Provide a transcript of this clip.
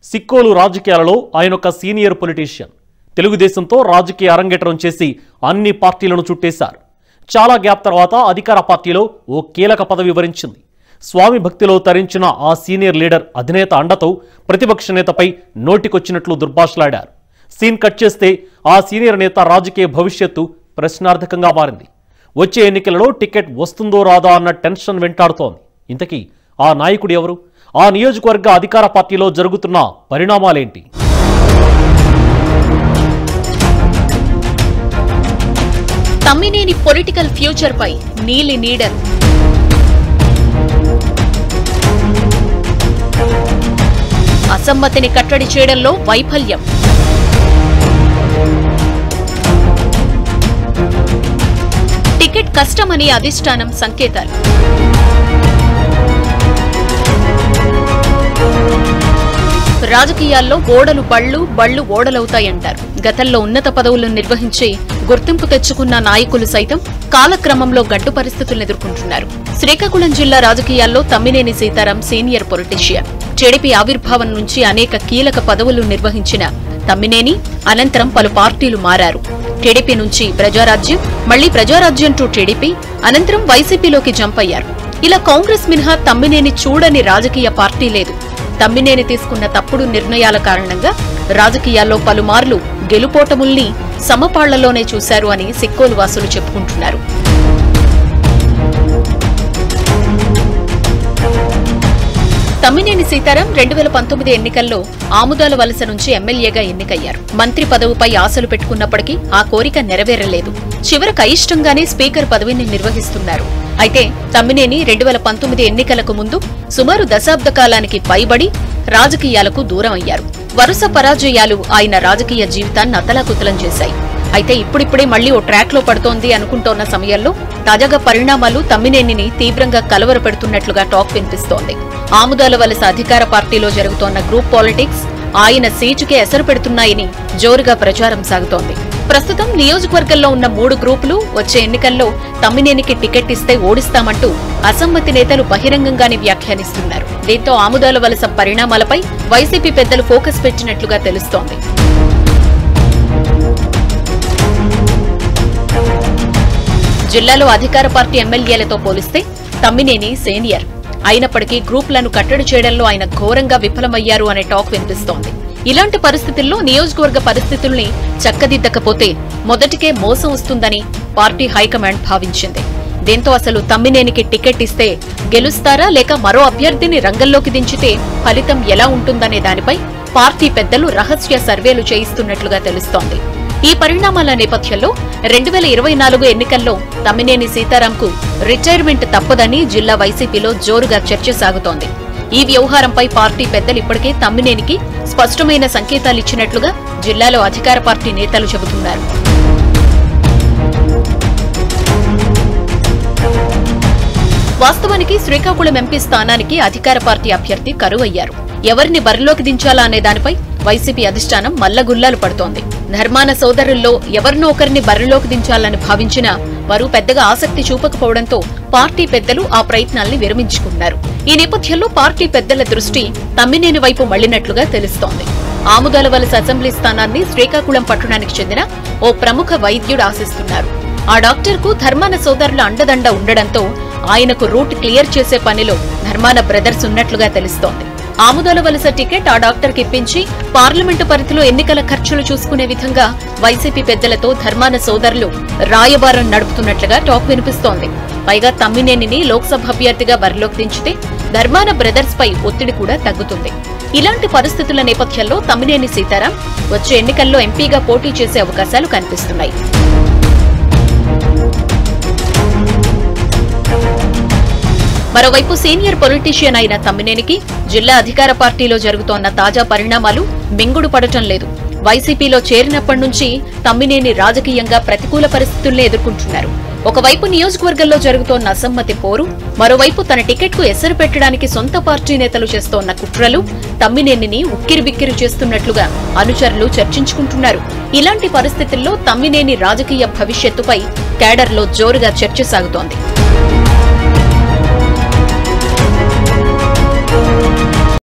సిక్కోలు రాజకీయాలలో ఆయన ఒక సీనియర్ పొలిటీషియన్ తెలుగుదేశంతో రాజకీయ అరంగేట్రం చేసి అన్ని పార్టీలను చుట్టేశారు చాలా గ్యాప్ తర్వాత అధికార పార్టీలో ఓ కీలక పదవి వరించింది స్వామి భక్తిలో తరించిన ఆ సీనియర్ లీడర్ అధినేత అండతో ప్రతిపక్ష నేతపై నోటికొచ్చినట్లు దుర్భాషలాడారు సీన్ కట్ చేస్తే ఆ సీనియర్ నేత రాజకీయ భవిష్యత్తు ప్రశ్నార్థకంగా మారింది వచ్చే ఎన్నికలలో టికెట్ వస్తుందో రాదా అన్న టెన్షన్ వెంటాడుతోంది ఇంతకీ ఆ నాయకుడు ఎవరు ఆ నియోజకవర్గ అధికార పార్టీలో జరుగుతున్న పరిణామాలేంటి తమ్మినేని పొలిటికల్ ఫ్యూచర్ పై నీలి నీడలు అసమ్మతిని కట్టడి చేయడంలో వైఫల్యం టికెట్ కష్టమని అధిష్టానం సంకేతాలు రాజకీయాల్లో ఓడలు బళ్ళు బళ్ళు ఓడలవుతాయంటారు గతంలో ఉన్నత పదవులను నిర్వహించి గుర్తింపు తెచ్చుకున్న నాయకులు సైతం కాలక్రమంలో గడ్డు పరిస్థితులను ఎదుర్కొంటున్నారు శ్రీకాకుళం జిల్లా రాజకీయాల్లో Tammineni Sitaram senior politician TDP ఆవిర్భావం నుంచి అనేక కీలక పదవులు నిర్వహించిన తమ్మినేని అనంతరం పలు పార్టీలు మారారు టీడీపీ నుంచి ప్రజారాజ్యం మళ్లీ ప్రజారాజ్యం టు టీడీపీ అనంతరం వైసీపీలోకి జంప్ అయ్యారు ఇలా కాంగ్రెస్ మినహా తమ్మినేని చూడని రాజకీయ పార్టీ లేదు తమ్మినేని తీసుకున్న తప్పుడు నిర్ణయాల కారణంగా రాజకీయాల్లో పలుమార్లు గెలుపోటముల్ని సమపాళ్లలోనే చూశారు అని సిక్కోలు వాసులు చెప్పుకుంటున్నారు తమ్మినేని సీతారాం రెండు వేల పంతొమ్మిది ఎన్నికల్లో ఆముదాల వలస నుంచి ఎమ్మెల్యేగా ఎన్నికయ్యారు మంత్రి పదవిపై ఆశలు పెట్టుకున్నప్పటికీ ఆ కోరిక నెరవేరలేదు చివరకు అయిష్టంగానే స్పీకర్ పదవిని నిర్వహిస్తున్నారు అయితే తమ్మినేని రెండు వేల పంతొమ్మిది ఎన్నికలకు ముందు సుమారు దశాబ్ద కాలానికి పైబడి రాజకీయాలకు దూరం అయ్యారు వరుస పరాజయాలు ఆయన రాజకీయ జీవితాన్ని అతలాకుతలం చేశాయి అయితే ఇప్పుడిప్పుడే మళ్లీ ఓ ట్రాక్ లో పడుతోంది అనుకుంటోన్న సమయంలో తాజాగా పరిణామాలు తమ్మినేనిని తీవ్రంగా కలవరపెడుతున్నట్లుగా టాక్ వినిపిస్తోంది ఆముదాల వలస అధికార పార్టీలో జరుగుతోన్న గ్రూప్ పాలిటిక్స్ ఆయన సీటుకే ఎసరు పెడుతున్నాయని జోరుగా ప్రచారం సాగుతోంది ప్రస్తుతం నియోజకవర్గంలో ఉన్న మూడు గ్రూపులు వచ్చే ఎన్నికల్లో తమ్మినేనికి టికెట్ ఇస్తే ఓడిస్తామంటూ అసమ్మతి నేతలు బహిరంగంగానే వ్యాఖ్యానిస్తున్నారు దీంతో ఆముదాల వలస పరిణామాలపై వైసీపీ పెద్దలు ఫోకస్ పెట్టినట్లుగా తెలుస్తోంది జిల్లాలో అధికార పార్టీ ఎమ్మెల్యేలతో పోలిస్తే తమ్మినేని సీనియర్ అయినప్పటికీ గ్రూపులను కట్టడి చేయడంలో ఆయన ఘోరంగా విఫలమయ్యారు అనే టాక్ వినిపిస్తోంది ఇలాంటి పరిస్థితుల్లో నియోజకవర్గ పరిస్థితుల్ని చక్కదిద్దకపోతే మొదటికే మోసం వస్తుందని పార్టీ హైకమాండ్ భావించింది దీంతో అసలు తమ్మినేనికి టికెట్ ఇస్తే గెలుస్తారా లేక మరో అభ్యర్థిని రంగంలోకి దించితే ఫలితం ఎలా ఉంటుందనే దానిపై పార్టీ పెద్దలు రహస్య సర్వేలు చేయిస్తున్నట్లుగా తెలుస్తోంది ఈ పరిణామాల నేపథ్యంలో రెండు వేల ఇరవై నాలుగు ఎన్నికల్లో తమ్మినేని సీతారాంకు రిటైర్మెంట్ తప్పదని జిల్లా వైసీపీలో జోరుగా చర్చ సాగుతోంది ఈ వ్యవహారంపై పార్టీ పెద్దలు ఇప్పటికే తమ్మినేనికి స్పష్టమైన సంకేతాలిచ్చినట్లుగా జిల్లాలో అధికార పార్టీ నేతలు చెబుతున్నారు వాస్తవానికి శ్రీకాకుళం ఎంపీ స్థానానికి అధికార పార్టీ అభ్యర్థి కరువయ్యారు ఎవరిని బరిలోకి దించాలా అనే దానిపై వైసీపీ అధిష్టానం మల్లగుల్లాలు పడుతోంది ధర్మాన సోదరుల్లో ఎవరినో ఒకరిని బరిలోకి దించాలని భావించినా వారు పెద్దగా ఆసక్తి చూపకపోవడంతో పార్టీ పెద్దలు ఆ ప్రయత్నాల్ని విరమించుకున్నారు ఈ నేపథ్యంలో పార్టీ పెద్దల దృష్టి తమ్మినేని వైపు మళ్లినట్లుగా తెలుస్తోంది ఆముదాల వలస అసెంబ్లీ స్థానాన్ని శ్రీకాకుళం పట్టణానికి చెందిన ఓ ప్రముఖ వైద్యుడు ఆశిస్తున్నారు ఆ డాక్టర్ కు ధర్మాన సోదరుల అండదండ ఉండడంతో ఆయనకు రూట్ క్లియర్ చేసే పనిలో ధర్మాన బ్రదర్స్ ఉన్నట్లుగా తెలుస్తోంది ఆముదాల వలస టికెట్ ఆ డాక్టర్కి ఇప్పించి పార్లమెంటు పరిధిలో ఎన్నికల ఖర్చులు చూసుకునే విధంగా వైసీపీ పెద్దలతో ధర్మాన సోదరులు రాయబారం నడుపుతున్నట్లుగా టాక్ వినిపిస్తోంది పైగా తమ్మినేనిని లోక్సభ అభ్యర్థిగా బరిలోకి దించితే ధర్మాన బ్రదర్స్ పై ఒత్తిడి కూడా తగ్గుతుంది ఇలాంటి పరిస్థితుల నేపథ్యంలో తమ్మినేని సీతారాం వచ్చే ఎన్నికల్లో ఎంపీగా పోటీ చేసే అవకాశాలు కనిపిస్తున్నాయి మరోవైపు సీనియర్ పొలిటీషియన్ అయిన తమ్మినేనికి జిల్లా అధికార పార్టీలో జరుగుతోన్న తాజా పరిణామాలు మింగుడు పడటం లేదు వైసీపీలో చేరినప్పటి నుంచి తమ్మినేని రాజకీయంగా ప్రతికూల పరిస్థితుల్ని ఎదుర్కొంటున్నారు ఒకవైపు నియోజకవర్గంలో జరుగుతోన్న అసమ్మతి పోరు మరోవైపు తన టికెట్ కు ఎసరు పెట్టడానికి సొంత పార్టీ నేతలు చేస్తోన్న కుట్రలు తమ్మినేనిని ఉక్కిరిబిక్కిరి చేస్తున్నట్లుగా అనుచరులు చర్చించుకుంటున్నారు ఇలాంటి పరిస్థితుల్లో తమ్మినేని రాజకీయ భవిష్యత్తుపై కేడర్లో జోరుగా చర్చ సాగుతోంది